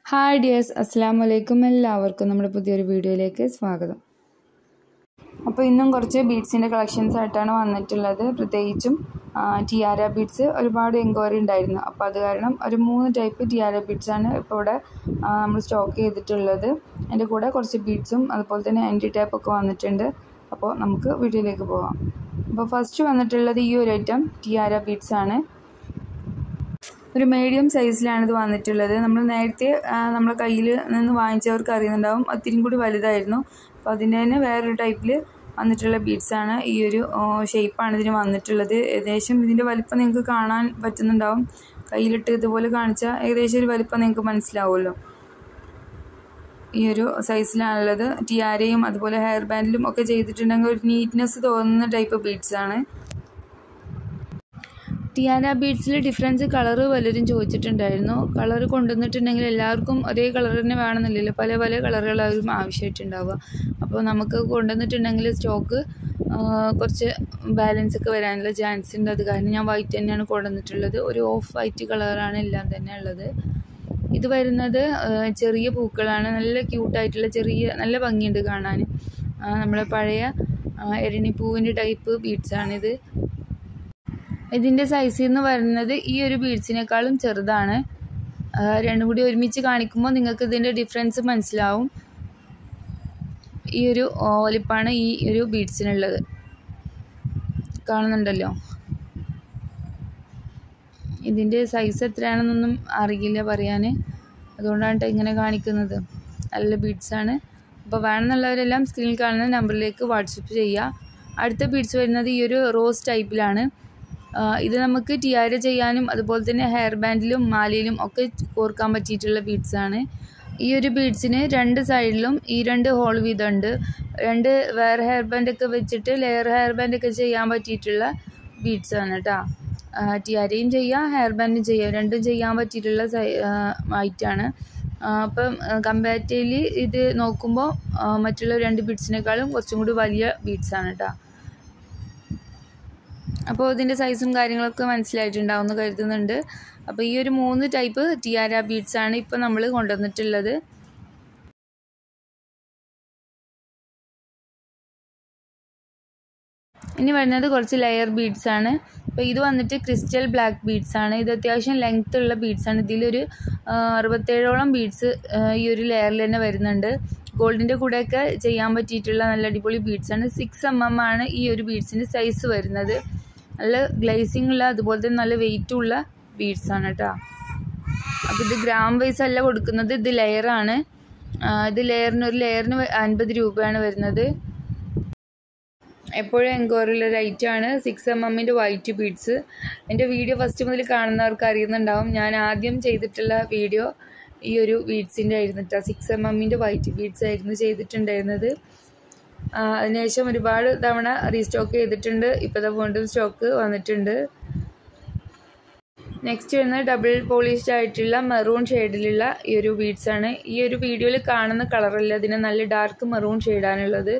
hi dears അസ്സാം വലൈക്കും എല്ലാവർക്കും നമ്മുടെ പുതിയൊരു വീഡിയോയിലേക്ക് സ്വാഗതം അപ്പോൾ ഇന്നും കുറച്ച് ബീഡ്സിൻ്റെ കളക്ഷൻസ് ആയിട്ടാണ് വന്നിട്ടുള്ളത് പ്രത്യേകിച്ചും ടിയാര ബീഡ്സ് ഒരുപാട് എൻക്വയറി ഉണ്ടായിരുന്നു അപ്പോൾ അത് കാരണം ഒരു മൂന്ന് ടൈപ്പ് ടിയാര ബീഡ്സാണ് ഇപ്പോൾ ഇവിടെ നമ്മൾ സ്റ്റോക്ക് ചെയ്തിട്ടുള്ളത് അതിൻ്റെ കൂടെ കുറച്ച് ബീഡ്സും അതുപോലെ തന്നെ ആൻറ്റി ടാപ്പ് ഒക്കെ വന്നിട്ടുണ്ട് അപ്പോൾ നമുക്ക് വീഡിയോയിലേക്ക് പോകാം അപ്പോൾ ഫസ്റ്റ് വന്നിട്ടുള്ളത് ഈ ഒരു ഐറ്റം ടിയാര ബീഡ്സ് ആണ് ഒരു മീഡിയം സൈസിലാണ് ഇത് വന്നിട്ടുള്ളത് നമ്മൾ നേരത്തെ നമ്മുടെ കയ്യിൽ നിന്ന് വാങ്ങിച്ചവർക്ക് അറിയുന്നുണ്ടാവും ഒത്തിരി കൂടി വലുതായിരുന്നു അപ്പോൾ അതിൻ്റെ തന്നെ വേറൊരു ടൈപ്പിൽ വന്നിട്ടുള്ള ബീഡ്സാണ് ഈ ഒരു ഷേപ്പാണ് ഇതിന് വന്നിട്ടുള്ളത് ഏകദേശം ഇതിൻ്റെ വലിപ്പം നിങ്ങൾക്ക് കാണാൻ പറ്റുന്നുണ്ടാവും കയ്യിലിട്ട് ഇതുപോലെ കാണിച്ചാൽ ഏകദേശം ഒരു വലിപ്പം നിങ്ങൾക്ക് മനസ്സിലാവുമല്ലോ ഈ ഒരു സൈസിലാണുള്ളത് ടിയാരയും അതുപോലെ ഹെയർ ബാൻഡിലും ഒക്കെ ചെയ്തിട്ടുണ്ടെങ്കിൽ ഒരു നീറ്റ്നെസ് തോന്നുന്ന ടൈപ്പ് ബീഡ്സാണ് ടിയാന ബീഡ്സിൽ ഡിഫറൻസ് കളർ പലരും ചോദിച്ചിട്ടുണ്ടായിരുന്നു കളർ കൊണ്ടുവന്നിട്ടുണ്ടെങ്കിൽ എല്ലാവർക്കും ഒരേ കളർ തന്നെ വേണമെന്നില്ലല്ലോ പല പല കളറുകളാവും ആവശ്യമായിട്ടുണ്ടാവുക അപ്പോൾ നമുക്ക് കൊണ്ടുവന്നിട്ടുണ്ടെങ്കിൽ സ്റ്റോക്ക് കുറച്ച് ബാലൻസ് ഒക്കെ വരാനുള്ള ചാൻസ് ഉണ്ട് അത് കാരണം ഞാൻ വൈറ്റ് തന്നെയാണ് കൊണ്ടുവന്നിട്ടുള്ളത് ഒരു ഓഫ് വൈറ്റ് കളറാണ് എല്ലാം തന്നെ ഉള്ളത് ഇത് വരുന്നത് ചെറിയ പൂക്കളാണ് നല്ല ക്യൂട്ടായിട്ടുള്ള ചെറിയ നല്ല ഭംഗിയുണ്ട് കാണാൻ നമ്മളെ പഴയ എരണിപ്പൂവിൻ്റെ ടൈപ്പ് ബീഡ്സാണിത് ഇതിൻ്റെ സൈസ് എന്ന് പറയുന്നത് ഈ ഒരു ബീഡ്സിനേക്കാളും ചെറുതാണ് രണ്ടും കൂടി ഒരുമിച്ച് കാണിക്കുമ്പോൾ നിങ്ങൾക്ക് ഇതിൻ്റെ ഡിഫറൻസ് മനസ്സിലാവും ഈ ഒരു ഓലിപ്പാണ് ഈ ഒരു ബീഡ്സിനുള്ളത് കാണുന്നുണ്ടല്ലോ ഇതിൻ്റെ സൈസ് എത്രയാണെന്നൊന്നും അറിയില്ല പറയാൻ അതുകൊണ്ടാണ് ഇങ്ങനെ കാണിക്കുന്നത് നല്ല ബീഡ്സാണ് അപ്പോൾ വേണമെന്നുള്ളവരെല്ലാം സ്ക്രീനിൽ കാണുന്ന നമ്പറിലേക്ക് വാട്സപ്പ് ചെയ്യുക അടുത്ത ബീഡ്സ് വരുന്നത് ഈ ഒരു റോസ് ടൈപ്പിലാണ് ഇത് നമുക്ക് ടിയാര ചെയ്യാനും അതുപോലെ തന്നെ ഹെയർ ബാൻഡിലും മാലയിലും ഒക്കെ കോർക്കാൻ പറ്റിയിട്ടുള്ള ബീഡ്സാണ് ഈ ഒരു ബീഡ്സിന് രണ്ട് സൈഡിലും ഈ രണ്ട് ഹോൾ വീതമുണ്ട് രണ്ട് വേറെ ഹെയർ ബാൻഡൊക്കെ വെച്ചിട്ട് ലെയർ ഹെയർ ബാൻഡൊക്കെ ചെയ്യാൻ പറ്റിയിട്ടുള്ള ബീഡ്സാണ് കേട്ടോ ടിയാരയും ചെയ്യാം ഹെയർ ബാൻഡും ചെയ്യാം രണ്ടും ചെയ്യാൻ പറ്റിയിട്ടുള്ള സൈ ഐറ്റാണ് അപ്പം കമ്പാരിറ്റീവ്ലി ഇത് നോക്കുമ്പോൾ മറ്റുള്ള രണ്ട് ബീഡ്സിനേക്കാളും കുറച്ചും കൂടി വലിയ ബീഡ്സാണ് കേട്ടോ അപ്പോൾ ഇതിൻ്റെ സൈസും കാര്യങ്ങളൊക്കെ മനസ്സിലായിട്ടുണ്ടാവും എന്ന് കരുതുന്നുണ്ട് അപ്പോൾ ഈ ഒരു മൂന്ന് ടൈപ്പ് ടിയാര ബീഡ്സ് ആണ് ഇപ്പോൾ നമ്മൾ കൊണ്ടുവന്നിട്ടുള്ളത് ഇനി വരുന്നത് കുറച്ച് ലെയർ ബീഡ്സ് ആണ് അപ്പോൾ ഇത് വന്നിട്ട് ക്രിസ്റ്റൽ ബ്ലാക്ക് ബീഡ്സ് ആണ് ഇത് അത്യാവശ്യം ലെങ്ത് ഉള്ള ബീഡ്സ് ആണ് ഇതിലൊരു അറുപത്തേഴോളം ബീഡ്സ് ഈ ഒരു ലെയറിൽ തന്നെ വരുന്നുണ്ട് ഗോൾഡിൻ്റെ കൂടെയൊക്കെ ചെയ്യാൻ പറ്റിയിട്ടുള്ള നല്ല അടിപൊളി ബീഡ്സ് ആണ് സിക്സ് എം എം ആണ് ഈ ഒരു ബീഡ്സിൻ്റെ സൈസ് വരുന്നത് നല്ല ഗ്ലേസിംഗ് ഉള്ള അതുപോലെ തന്നെ നല്ല വെയിറ്റും ഉള്ള ബീഡ്സ് ആണ് കേട്ടോ അപ്പോൾ ഇത് ഗ്രാം വൈസ് അല്ല കൊടുക്കുന്നത് ഇത് ലെയറാണ് ഇത് ലെയറിന് ഒരു ലെയറിന് അൻപത് രൂപയാണ് വരുന്നത് എപ്പോഴും എൻക്വയറിയുള്ള ഒരു ഐറ്റമാണ് സിക്സ് എം എമ്മിൻ്റെ വൈറ്റ് ബീഡ്സ് എൻ്റെ വീഡിയോ ഫസ്റ്റ് മുതൽ കാണുന്നവർക്ക് അറിയുന്നുണ്ടാവും ഞാൻ ആദ്യം ചെയ്തിട്ടുള്ള വീഡിയോ ഈ ഒരു ബീഡ്സിൻ്റെ ആയിരുന്നു കേട്ടോ സിക്സ് എം എമ്മിൻ്റെ വൈറ്റ് ബീഡ്സ് ആയിരുന്നു ചെയ്തിട്ടുണ്ടായിരുന്നത് അതിനുശേഷം ഒരുപാട് തവണ റീസ്റ്റോക്ക് ചെയ്തിട്ടുണ്ട് ഇപ്പോഴത്തെ വീണ്ടും സ്റ്റോക്ക് വന്നിട്ടുണ്ട് നെക്സ്റ്റ് വരുന്നത് ഡബിൾ പോളിഷ്ഡ് ആയിട്ടുള്ള മെറൂൺ ഷെയ്ഡിലുള്ള ഈ ഒരു ബീഡ്സ് ആണ് ഈ ഒരു വീഡിയോയിൽ കാണുന്ന കളറല്ല ഇതിന് നല്ല ഡാർക്ക് മെറൂൺ ഷെയ്ഡാണുള്ളത്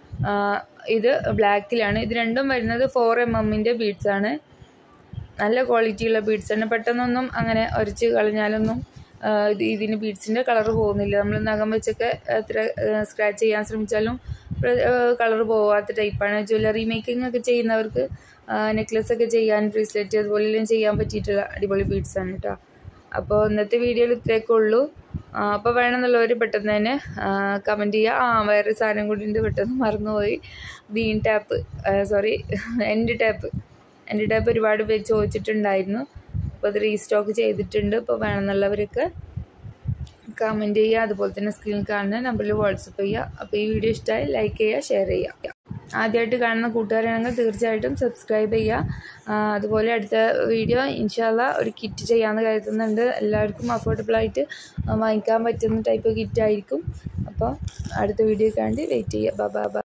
ഇത് ബ്ലാക്കിലാണ് ഇത് രണ്ടും വരുന്നത് ഫോർ എം എമ്മിൻ്റെ ബീഡ്സ് ആണ് നല്ല ക്വാളിറ്റിയുള്ള ബീഡ്സ് ആണ് പെട്ടെന്നൊന്നും അങ്ങനെ ഉരച്ച് കളഞ്ഞാലൊന്നും ഇതിന് ബീഡ്സിൻ്റെ കളർ പോകുന്നില്ല നമ്മൾ നഖം വെച്ചൊക്കെ എത്ര സ്ക്രാച്ച് ചെയ്യാൻ ശ്രമിച്ചാലും കളർ പോവാത്ത ടൈപ്പാണ് ജ്വല്ലറി മേക്കിംഗ് ഒക്കെ ചെയ്യുന്നവർക്ക് നെക്ലസ് ഒക്കെ ചെയ്യാൻ ബ്രേസ്ലെറ്റ് അതുപോലെല്ലാം ചെയ്യാൻ പറ്റിയിട്ടുള്ള അടിപൊളി ബീഡ്സ് ആണ് കേട്ടോ അപ്പോൾ ഇന്നത്തെ വീഡിയോയിൽ ഇത്രയൊക്കെ ഉള്ളൂ അപ്പോൾ വേണമെന്നുള്ളവർ പെട്ടെന്ന് തന്നെ കമൻറ്റ് ചെയ്യുക ആ വേറെ സാധനം കൂടി ഉണ്ട് പെട്ടെന്ന് മറന്നുപോയി bean tap sorry end tap end tap ഒരുപാട് പേര് ചോദിച്ചിട്ടുണ്ടായിരുന്നു അപ്പോൾ അത് റീസ്റ്റോക്ക് ചെയ്തിട്ടുണ്ട് അപ്പോൾ വേണമെന്നുള്ളവരൊക്കെ കമൻറ്റ് ചെയ്യുക അതുപോലെ തന്നെ സ്ക്രീനിൽ കാണുന്ന നമ്പറിൽ വാട്സപ്പ് ചെയ്യുക അപ്പോൾ ഈ വീഡിയോ ഇഷ്ടമായി ലൈക്ക് ചെയ്യുക ഷെയർ ചെയ്യുക ആദ്യമായിട്ട് കാണുന്ന കൂട്ടുകാരാണെങ്കിൽ തീർച്ചയായിട്ടും സബ്സ്ക്രൈബ് ചെയ്യുക അതുപോലെ അടുത്ത വീഡിയോ ഇൻഷാല്ല ഒരു കിറ്റ് ചെയ്യാമെന്ന് കരുതുന്നുണ്ട് എല്ലാവർക്കും അഫോർഡബിളായിട്ട് വാങ്ങിക്കാൻ പറ്റുന്ന ടൈപ്പ് കിറ്റ് ആയിരിക്കും അപ്പോൾ അടുത്ത വീഡിയോ കണ്ട് വെയിറ്റ് ചെയ്യുക ബ ബ